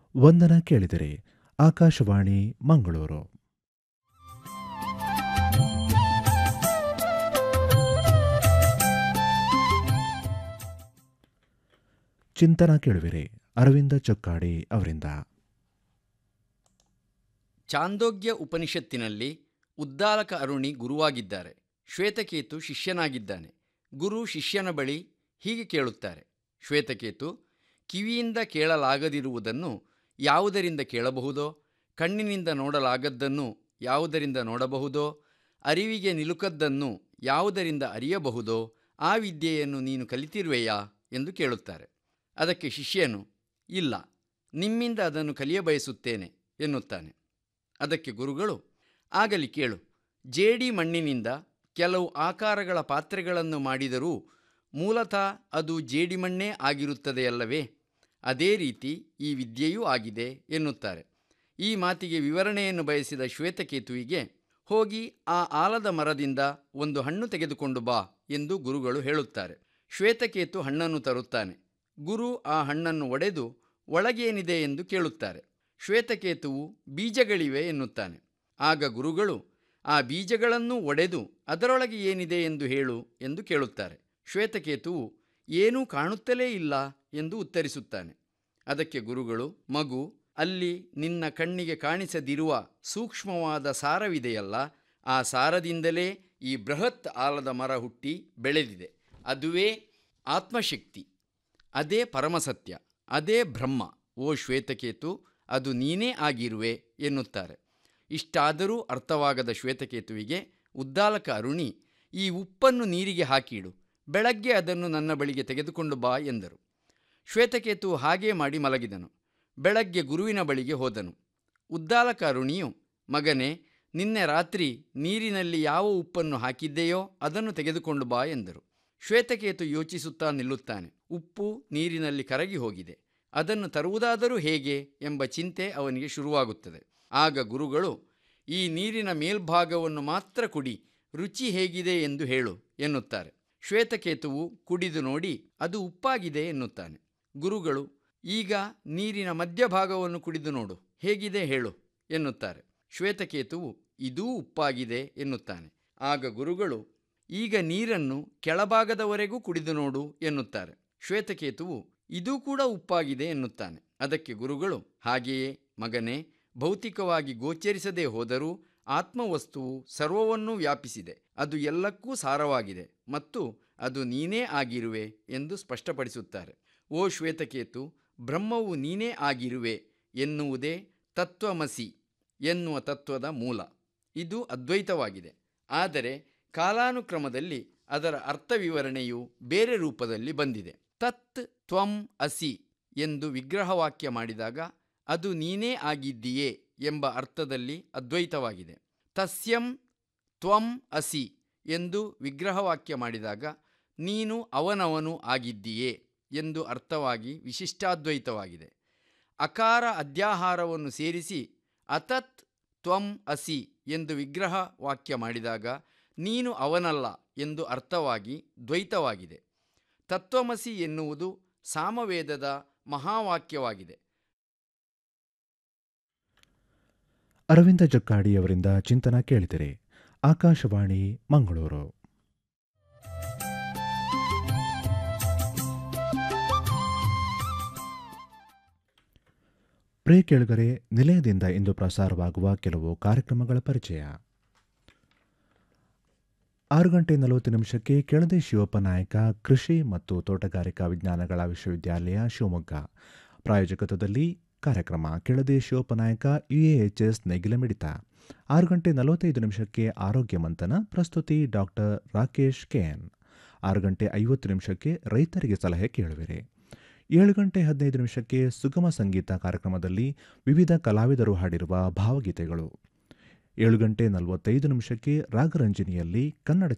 ವಂದನ ಕೇಳಿದಿರಿ ಆಕಾಶವಾಣಿ ಮಂಗಳೂರು ಚಿಂತನ ಕೇಳುವಿರಿ ಅರವಿಂದ ಚೊಕ್ಕಾಡಿ ಅವರಿಂದ ಚಾಂದೋಗ್ಯ ಉಪನಿಷತ್ತಿನಲ್ಲಿ ಉದ್ದಾಲಕ ಅರುಣಿ ಗುರುವಾಗಿದ್ದಾರೆ ಶ್ವೇತಕೇತು ಶಿಷ್ಯನಾಗಿದ್ದಾನೆ ಗುರು ಶಿಷ್ಯನ ಬಳಿ ಹೀಗೆ ಕೇಳುತ್ತಾರೆ ಶ್ವೇತಕೇತು ಕಿವಿಯಿಂದ ಕೇಳಲಾಗದಿರುವುದನ್ನು ಯಾವುದರಿಂದ ಕೇಳಬಹುದೋ ಕಣ್ಣಿನಿಂದ ನೋಡಲಾಗದ್ದನ್ನು ಯಾವುದರಿಂದ ನೋಡಬಹುದೋ ಅರಿವಿಗೆ ನಿಲುಕದ್ದನ್ನು ಯಾವುದರಿಂದ ಅರಿಯಬಹುದೋ ಆ ವಿದ್ಯೆಯನ್ನು ನೀನು ಕಲಿತಿರುವೆಯಾ ಎಂದು ಕೇಳುತ್ತಾರೆ ಅದಕ್ಕೆ ಶಿಷ್ಯನು ಇಲ್ಲ ನಿಮ್ಮಿಂದ ಅದನ್ನು ಕಲಿಯಬಯಸುತ್ತೇನೆ ಎನ್ನುತ್ತಾನೆ ಅದಕ್ಕೆ ಗುರುಗಳು ಆಗಲಿ ಕೇಳು ಜೇಡಿ ಮಣ್ಣಿನಿಂದ ಕೆಲವು ಆಕಾರಗಳ ಪಾತ್ರೆಗಳನ್ನು ಮಾಡಿದರೂ ಮೂಲತಃ ಅದು ಜೇಡಿಮಣ್ಣೇ ಆಗಿರುತ್ತದೆಯಲ್ಲವೇ ಅದೇ ರೀತಿ ಈ ವಿದ್ಯೆಯೂ ಆಗಿದೆ ಎನ್ನುತ್ತಾರೆ ಈ ಮಾತಿಗೆ ವಿವರಣೆಯನ್ನು ಬಯಸಿದ ಶ್ವೇತಕೇತುವಿಗೆ ಹೋಗಿ ಆ ಆಲದ ಮರದಿಂದ ಒಂದು ಹಣ್ಣು ತೆಗೆದುಕೊಂಡು ಬಾ ಎಂದು ಗುರುಗಳು ಹೇಳುತ್ತಾರೆ ಶ್ವೇತಕೇತು ಹಣ್ಣನ್ನು ತರುತ್ತಾನೆ ಗುರು ಆ ಹಣ್ಣನ್ನು ಒಡೆದು ಒಳಗೇನಿದೆ ಎಂದು ಕೇಳುತ್ತಾರೆ ಶ್ವೇತಕೇತುವು ಬೀಜಗಳಿವೆ ಎನ್ನುತ್ತಾನೆ ಆಗ ಗುರುಗಳು ಆ ಬೀಜಗಳನ್ನು ಒಡೆದು ಅದರೊಳಗೆ ಏನಿದೆ ಎಂದು ಹೇಳು ಎಂದು ಕೇಳುತ್ತಾರೆ ಶ್ವೇತಕೇತುವು ಏನೂ ಕಾಣುತ್ತಲೇ ಇಲ್ಲ ಎಂದು ಉತ್ತರಿಸುತ್ತಾನೆ ಅದಕ್ಕೆ ಗುರುಗಳು ಮಗು ಅಲ್ಲಿ ನಿನ್ನ ಕಣ್ಣಿಗೆ ಕಾಣಿಸದಿರುವ ಸೂಕ್ಷ್ಮವಾದ ಸಾರವಿದೆಯಲ್ಲ ಆ ಸಾರದಿಂದಲೇ ಈ ಬೃಹತ್ ಆಲದ ಮರ ಹುಟ್ಟಿ ಬೆಳೆದಿದೆ ಅದುವೇ ಆತ್ಮಶಕ್ತಿ ಅದೇ ಪರಮಸತ್ಯ ಅದೇ ಬ್ರಹ್ಮ ಓ ಶ್ವೇತಕೇತು ಅದು ನೀನೇ ಆಗಿರುವೆ ಎನ್ನುತ್ತಾರೆ ಇಷ್ಟಾದರೂ ಅರ್ಥವಾಗದ ಶ್ವೇತಕೇತುವಿಗೆ ಉದ್ದಾಲಕ ಅರುಣಿ ಈ ಉಪ್ಪನ್ನು ನೀರಿಗೆ ಹಾಕಿಡು ಬೆಳಗ್ಗೆ ಅದನ್ನು ನನ್ನ ಬಳಿಗೆ ತೆಗೆದುಕೊಂಡು ಬಾ ಎಂದರು ಶ್ವೇತಕೇತು ಹಾಗೇ ಮಾಡಿ ಮಲಗಿದನು ಬೆಳಗ್ಗೆ ಗುರುವಿನ ಬಳಿಗೆ ಹೋದನು ಉದ್ದಾಲಕ ಅರುಣಿಯು ಮಗನೇ ನಿನ್ನೆ ರಾತ್ರಿ ನೀರಿನಲ್ಲಿ ಯಾವ ಉಪ್ಪನ್ನು ಹಾಕಿದ್ದೆಯೋ ಅದನ್ನು ತೆಗೆದುಕೊಂಡು ಬಾ ಎಂದರು ಶ್ವೇತಕೇತು ಯೋಚಿಸುತ್ತಾ ನಿಲ್ಲುತ್ತಾನೆ ಉಪ್ಪು ನೀರಿನಲ್ಲಿ ಕರಗಿ ಹೋಗಿದೆ ಅದನ್ನು ತರುವುದಾದರೂ ಹೇಗೆ ಎಂಬ ಚಿಂತೆ ಅವನಿಗೆ ಶುರುವಾಗುತ್ತದೆ ಆಗ ಗುರುಗಳು ಈ ನೀರಿನ ಮೇಲ್ಭಾಗವನ್ನು ಮಾತ್ರ ಕುಡಿ ರುಚಿ ಹೇಗಿದೆ ಎಂದು ಹೇಳು ಎನ್ನುತ್ತಾರೆ ಶ್ವೇತಕೇತುವು ಕುಡಿದು ನೋಡಿ ಅದು ಉಪ್ಪಾಗಿದೆ ಎನ್ನುತ್ತಾನೆ ಗುರುಗಳು ಈಗ ನೀರಿನ ಮಧ್ಯಭಾಗವನ್ನು ಕುಡಿದು ನೋಡು ಹೇಗಿದೆ ಹೇಳು ಎನ್ನುತ್ತಾರೆ ಶ್ವೇತಕೇತುವು ಇದೂ ಉಪ್ಪಾಗಿದೆ ಎನ್ನುತ್ತಾನೆ ಆಗ ಗುರುಗಳು ಈಗ ನೀರನ್ನು ಕೆಳಭಾಗದವರೆಗೂ ಕುಡಿದು ನೋಡು ಎನ್ನುತ್ತಾರೆ ಶ್ವೇತಕೇತುವು ಇದೂ ಕೂಡ ಉಪ್ಪಾಗಿದೆ ಎನ್ನುತ್ತಾನೆ ಅದಕ್ಕೆ ಗುರುಗಳು ಹಾಗೆಯೇ ಮಗನೇ ಭೌತಿಕವಾಗಿ ಗೋಚರಿಸದೇ ಹೋದರೂ ಆತ್ಮವಸ್ತುವು ಸರ್ವವನ್ನೂ ವ್ಯಾಪಿಸಿದೆ ಅದು ಎಲ್ಲಕ್ಕೂ ಸಾರವಾಗಿದೆ ಮತ್ತು ಅದು ನೀನೇ ಆಗಿರುವೆ ಎಂದು ಸ್ಪಷ್ಟಪಡಿಸುತ್ತಾರೆ ಓ ಶ್ವೇತಕೇತು ಬ್ರಹ್ಮವು ನೀನೇ ಆಗಿರುವೆ ಎನ್ನುವುದೇ ತತ್ವಮಸಿ ಎನ್ನುವ ತತ್ವದ ಮೂಲ ಇದು ಅದ್ವೈತವಾಗಿದೆ ಆದರೆ ಕಾಲಾನುಕ್ರಮದಲ್ಲಿ ಅದರ ಅರ್ಥ ವಿವರಣೆಯು ಬೇರೆ ರೂಪದಲ್ಲಿ ಬಂದಿದೆ ತತ್ ತ್ವಂ ಅಸಿ ಎಂದು ವಿಗ್ರಹವಾಕ್ಯ ಮಾಡಿದಾಗ ಅದು ನೀನೇ ಆಗಿದ್ದೀಯೇ ಎಂಬ ಅರ್ಥದಲ್ಲಿ ಅದ್ವೈತವಾಗಿದೆ ತಸ್ಯಂ ತ್ವಂ ಅಸಿ ಎಂದು ವಿಗ್ರಹವಾಕ್ಯ ಮಾಡಿದಾಗ ನೀನು ಅವನವನು ಆಗಿದ್ದೀಯೇ ಎಂದು ಅರ್ಥವಾಗಿ ವಿಶಿಷ್ಟಾದ್ವೈತವಾಗಿದೆ ಅಕಾರ ಅಧ್ಯಾಹಾರವನ್ನು ಸೇರಿಸಿ ಅತತ್ ತ್ವಂ ಅಸಿ ಎಂದು ವಿಗ್ರಹ ವಾಕ್ಯ ಮಾಡಿದಾಗ ನೀನು ಅವನಲ್ಲ ಎಂದು ಅರ್ಥವಾಗಿ ದ್ವೈತವಾಗಿದೆ ತತ್ವಮಸಿ ಎನ್ನುವುದು ಸಾಮವೇದದ ಮಹಾವಾಕ್ಯವಾಗಿದೆ ಅರವಿಂದ ಜೊಕ್ಕಾಡಿ ಅವರಿಂದ ಚಿಂತನ ಕೇಳಿದಿರಿ ಆಕಾಶವಾಣಿ ಮಂಗಳೂರು ಪ್ರೇ ಕೆಳಗರೆ ನಿಲಯದಿಂದ ಇಂದು ಪ್ರಸಾರವಾಗುವ ಕೆಲವು ಕಾರ್ಯಕ್ರಮಗಳ ಪರಿಚಯ ಆರು ಗಂಟೆ ನಲವತ್ತು ನಿಮಿಷಕ್ಕೆ ಕೆಳದಿ ಶಿವಪ್ಪ ನಾಯಕ ಕೃಷಿ ಮತ್ತು ತೋಟಗಾರಿಕಾ ವಿಜ್ಞಾನಗಳ ವಿಶ್ವವಿದ್ಯಾಲಯ ಶಿವಮೊಗ್ಗ ಪ್ರಾಯೋಜಕತ್ವದಲ್ಲಿ ಕಾರ್ಯಕ್ರಮ ಕೆಳದಿ ಶಿವಪ್ಪ ನಾಯಕ ಯುಎಎಚ್ಎಸ್ ನೆಗಿಲ ಮಿಡಿತ ಆರು ಗಂಟೆ ನಲವತ್ತೈದು ನಿಮಿಷಕ್ಕೆ ಆರೋಗ್ಯ ಮಂಥನ ಪ್ರಸ್ತುತಿ ಡಾಕ್ಟರ್ ರಾಕೇಶ್ ಕೆಎನ್ ಆರು ಗಂಟೆ ಐವತ್ತು ನಿಮಿಷಕ್ಕೆ ರೈತರಿಗೆ ಸಲಹೆ ಕೇಳುವಿರಿ ಏಳು ಗಂಟೆ ಹದಿನೈದು ನಿಮಿಷಕ್ಕೆ ಸುಗಮ ಸಂಗೀತ ಕಾರ್ಯಕ್ರಮದಲ್ಲಿ ವಿವಿಧ ಕಲಾವಿದರು ಹಾಡಿರುವ ಭಾವಗೀತೆಗಳು ಏಳು ಗಂಟೆ ನಲವತ್ತೈದು ನಿಮಿಷಕ್ಕೆ ರಾಗರಂಜನಿಯಲ್ಲಿ ಕನ್ನಡ